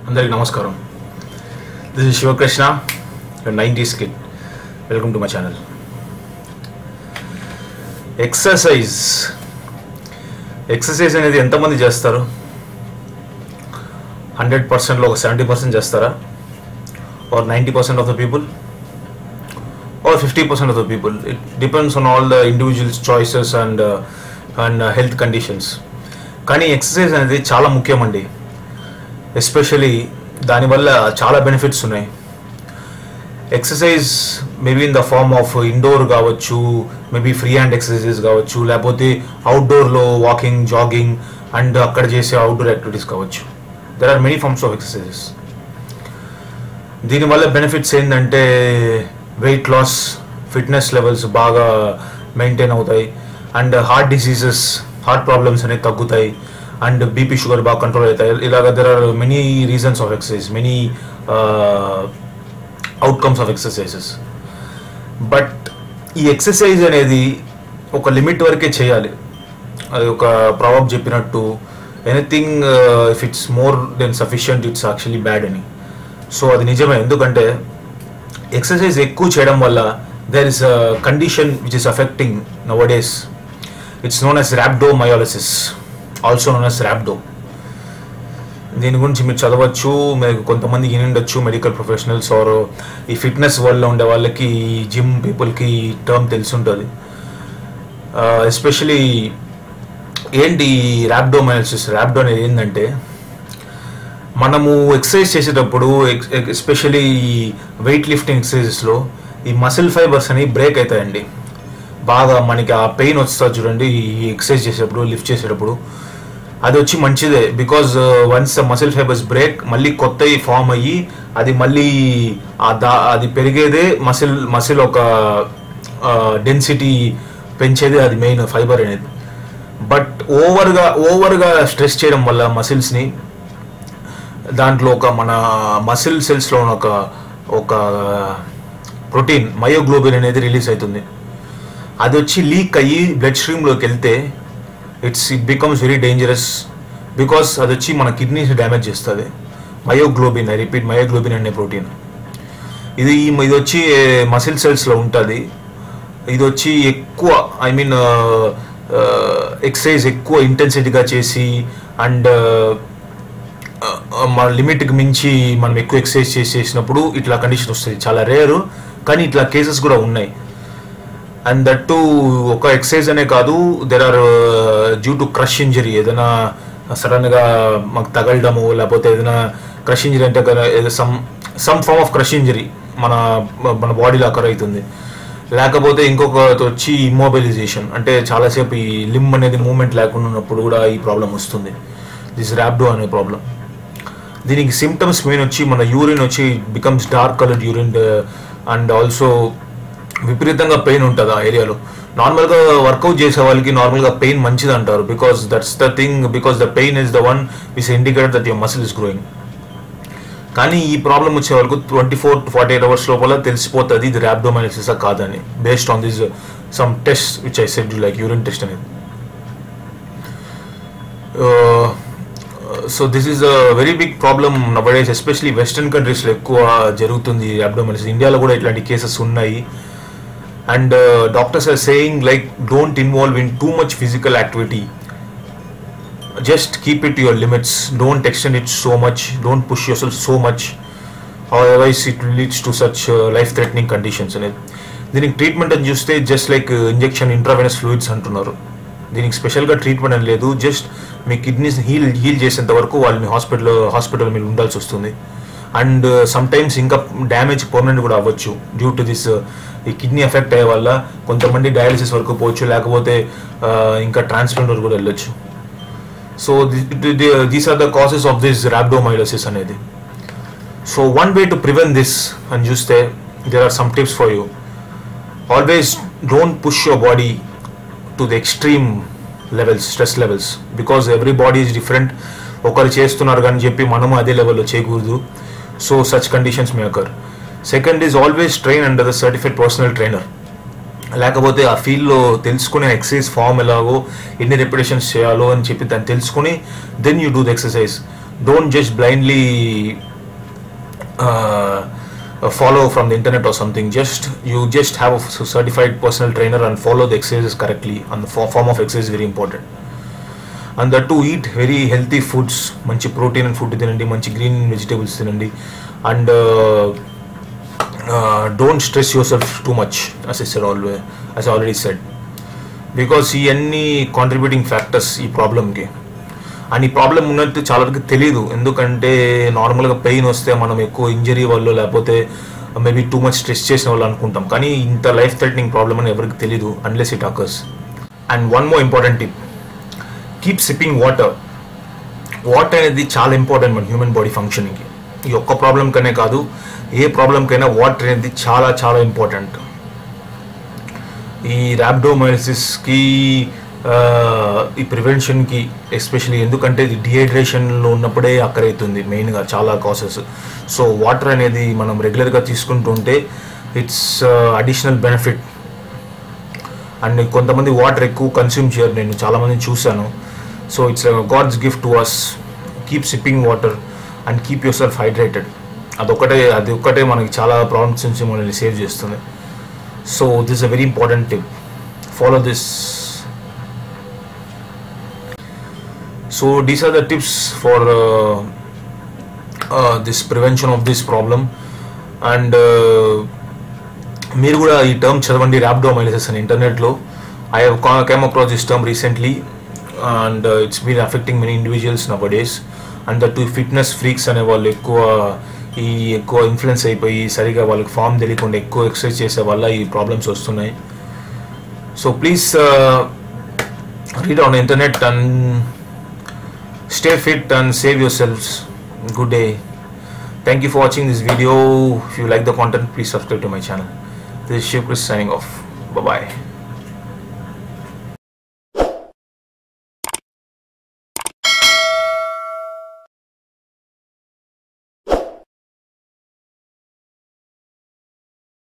అందరికి నమస్కారం this is Shivakrishna nineties kid welcome to my channel exercise exercise అనేది ఎంతమంది చేస్తారు హండ్రెడ్ పర్సెంట్లో ఒక సెవెంటీ పర్సెంట్ చేస్తారా or ninety percent of the people or fifty percent of the people it depends on all the individuals choices and and health conditions కానీ exercise అనేది చాలా ముఖ్యమండి ఎస్పెషలీ దానివల్ల చాలా బెనిఫిట్స్ ఉన్నాయి exercise maybe in the form of indoor కావచ్చు maybe free hand exercises కావచ్చు లేకపోతే అవుట్డోర్లో వాకింగ్ జాగింగ్ అండ్ అక్కడ చేసే అవుట్డోర్ యాక్టివిటీస్ కావచ్చు there are many forms of exercises దీనివల్ల బెనిఫిట్స్ ఏంటంటే వెయిట్ లాస్ ఫిట్నెస్ లెవెల్స్ బాగా మెయింటైన్ అవుతాయి and heart diseases heart problems అనేవి తగ్గుతాయి అండ్ బీపీ షుగర్ బాగా కంట్రోల్ అవుతాయి ఇలాగ there are many reasons of exercise many outcomes of exercises but ఈ ఎక్సర్సైజ్ అనేది ఒక లిమిట్ వరకే చేయాలి అది ఒక ప్రాబ్లం చెప్పినట్టు anything if it's more than sufficient it's actually bad అని సో అది నిజమే ఎందుకంటే ఎక్సర్సైజ్ ఎక్కువ చేయడం వల్ల there is a condition which is affecting nowadays it's known as rhabdomyolysis also known as rhabdo దీని గురించి మీరు చదవచ్చు మీకు కొంతమంది విని ఉండొచ్చు మెడికల్ ప్రొఫెషనల్స్ ఆర్ ఈ ఫిట్నెస్ వరల్డ్లో ఉండే వాళ్ళకి జిమ్ పీపుల్కి టర్మ్ తెలిసి ఉంటుంది ఎస్పెషలీ ఏంటి ర్యాప్డోమైనల్సిస్ ర్యాప్డో అనేది ఏంటంటే మనము ఎక్సర్సైజ్ చేసేటప్పుడు ఎస్పెషలీ వెయిట్ లిఫ్టింగ్ ఎక్సర్సైజెస్లో ఈ మసిల్ ఫైబర్స్ అనేవి బ్రేక్ అవుతాయండి బాగా మనకి ఆ పెయిన్ వస్తుంది చూడండి ఈ ఎక్సర్సైజ్ చేసేటప్పుడు లిఫ్ట్ చేసేటప్పుడు అది వచ్చి మంచిదే because once muscle fibres break మళ్ళీ కొత్తవి ఫామ్ అయ్యి అది మళ్ళీ ఆ దా అది పెరిగేదే మసిల్ మసిల్ ఒక డెన్సిటీ పెంచేదే అది మెయిన్ ఫైబర్ అనేది బట్ ఓవర్గా ఓవర్గా స్ట్రెస్ చేయడం వల్ల మసిల్స్ని దాంట్లో ఒక మన మసిల్ సెల్స్లో ఒక ఒక ప్రోటీన్ మయోగ్లోబిన్ అనేది రిలీజ్ అవుతుంది అది వచ్చి లీక్ అయ్యి బ్లడ్ స్ట్రీమ్లోకి వెళ్తే it's it becomes very dangerous because అది వచ్చి మన కిడ్నీస్ డ్యామేజ్ చేస్తుంది మయోగ్లోబిన్ ఐ రిపీట్ మయోగ్లోబిన్ అనే ప్రోటీన్ ఇది ఇది వచ్చి మసిల్ సెల్స్లో ఉంటుంది ఇది వచ్చి ఎక్కువ ఐ మీన్ ఎక్సర్సైజ్ ఎక్కువ ఇంటెన్సిటీగా చేసి అండ్ మన లిమిట్కి మించి మనం ఎక్కువ ఎక్సర్సైజ్ చేసి చేసినప్పుడు ఇట్లా కండిషన్ వస్తుంది చాలా రేరు కానీ ఇట్లా కేసెస్ కూడా ఉన్నాయి అండ్ దట్ టు ఒక ఎక్సర్సైజ్ అనే కాదు there are due to crush injury ఏదైనా సడన్గా మాకు తగలడము లేకపోతే ఏదైనా క్రష్ ఇంజరీ అంటే some some form of crush injury మన మన బాడీలో అకర్ అవుతుంది లేకపోతే ఇంకొక వచ్చి ఇమ్మొబిలైజేషన్ అంటే చాలాసేపు ఈ లిమ్ అనేది మూమెంట్ లేకుండా ఉన్నప్పుడు కూడా ఈ ప్రాబ్లం వస్తుంది దిస్ ర్యాప్డో అనే ప్రాబ్లం దీనికి సిమ్టమ్స్ మెయిన్ వచ్చి మన యూరిన్ వచ్చి becomes dark coloured urine and also విపరీతంగా పెయిన్ ఉంటుంది ఆ ఏరియాలో నార్మల్గా వర్కౌట్ చేసే వాళ్ళకి నార్మల్గా పెయిన్ మంచిది అంటారు because that's the thing because the pain is the one which indicate that your muscle is growing కానీ ఈ ప్రాబ్లం వచ్చే వరకు twenty four to forty eight hours లోపల తెలిసిపోతుంది ఇది ర్యాప్డోమైనసిసా కాదని based on this some test which I said like urine test అనేది so this is a very big problem nowadays especially western కంట్రీస్లో ఎక్కువ జరుగుతుంది అబ్డోమైనసిస్ ఇండియాలో కూడా ఇట్లాంటి కేసెస్ ఉన్నాయి and doctors are saying like don't involve in too much physical activity just keep it your limits don't extend it so much don't push yourself so much otherwise it leads to such life threatening conditions అనేది దీనికి treatment అని చూస్తే just like injection intravenous fluids అంటున్నారు దీనికి స్పెషల్గా treatment అని లేదు just మీ కిడ్నీస్ హీల్ హీల్ చేసేంత వరకు వాళ్ళు మీ హాస్పిటల్ హాస్పిటల్ మీరు ఉండాల్సి వస్తుంది అండ్ సమ్ టైమ్స్ ఇంకా డ్యామేజ్ పర్మనెంట్ కూడా అవ్వచ్చు డ్యూ టు దిస్ ఈ కిడ్నీ ఎఫెక్ట్ అయ్యే వల్ల కొంతమంది డయాలిసిస్ వరకు పోవచ్చు లేకపోతే ఇంకా ట్రాన్స్ప్లాంట్ వరకు కూడా వెళ్ళొచ్చు so these are the causes of this rhabdomyolysis అనేది so one way to prevent this అని చూస్తే there are some tips for you always don't push your body to the extreme levels stress levels because every body is different ఒకరు చేస్తున్నారు కానీ చెప్పి మనము అదే లెవెల్లో చేయకూడదు so such conditions may occur second is always train under the certified personal trainer లేకపోతే ఆ ఫీల్డ్లో తెలుసుకునే ఎక్సర్సైజ్ ఫామ్ ఎలాగో ఎన్ని రెపిటేషన్స్ చేయాలో అని చెప్పి దాన్ని తెలుసుకుని then you do the exercise don't just blindly uh, uh, follow from the internet or something just you just have a f- certified personal trainer and follow the exercises correctly and the fo- form of exercise is very important and that to eat very healthy foods మంచి protein and food తినండి మంచి green vegetables తినండి and don't stress yourself too much as is said always as already said because ఇవన్నీ contributing factors ఈ ప్రాబ్లమ్కి and ఈ problem ఉన్నట్టు చాలా వరకు తెలియదు ఎందుకంటే నార్మల్గా పెయిన్ వస్తే మనం ఎక్కువ ఇంజరీ వల్ల లేకపోతే మేబీ టూ మచ్ స్ట్రెస్ చేసిన వాళ్ళు అనుకుంటాం కానీ ఇంత లైఫ్ థ్రెటనింగ్ ప్రాబ్లమ్ అని ఎవరికి తెలియదు unless it occurs and one more important tip keep sipping water water అనేది చాలా ఇంపార్టెంట్ మన హ్యూమన్ బాడీ ఫంక్షనింగ్కి ఈ ఒక్క ప్రాబ్లం కనే కాదు ఏ ప్రాబ్లంకైనా వాటర్ అనేది చాలా చాలా ఇంపార్టెంట్ ఈ ర్యాబ్డోమైసిస్కి ఈ ప్రివెన్షన్కి ఎస్పెషలీ ఎందుకంటే ఇది డిహైడ్రేషన్లో ఉన్నప్పుడే అక్కరైతుంది మెయిన్గా చాలా కాసెస్ సో వాటర్ అనేది మనం రెగ్యులర్గా తీసుకుంటుంటే ఇట్స్ అడిషనల్ బెనిఫిట్ అండ్ కొంతమంది వాటర్ ఎక్కువ కన్స్యూమ్ చేయరు నేను చాలామందిని చూశాను so it's God's gift to us keep sipping water and keep yourself hydrated అదొక్కటే అది ఒక్కటే మనకి చాలా ప్రాబ్లమ్స్ నుంచి మనల్ని సేవ్ చేస్తుంది so this a very important tip follow this so these are the tips for this prevention of this problem and మీరు కూడా ఈ టర్మ్ చదవండి ర్యాబ్డోమైలిసిస్ అని ఇంటర్నెట్లో I have came across this term recently and it's been affecting many individuals nowadays and that fitness freaks అనే వాళ్ళు ఎక్కువ ఈ ఎక్కువ ఇన్ఫ్లుయెన్స్ అయిపోయి సరిగా వాళ్ళకి ఫామ్ తెలియకుండా ఎక్కువ ఎక్సర్సైజ్ చేసే వల్ల ఈ ప్రాబ్లమ్స్ వస్తున్నాయి so please read on internet and stay fit and save yourselves good day Thank you for watching this video. If you like the content, please subscribe to my channel. This is Shiv Chris signing off. Bye bye.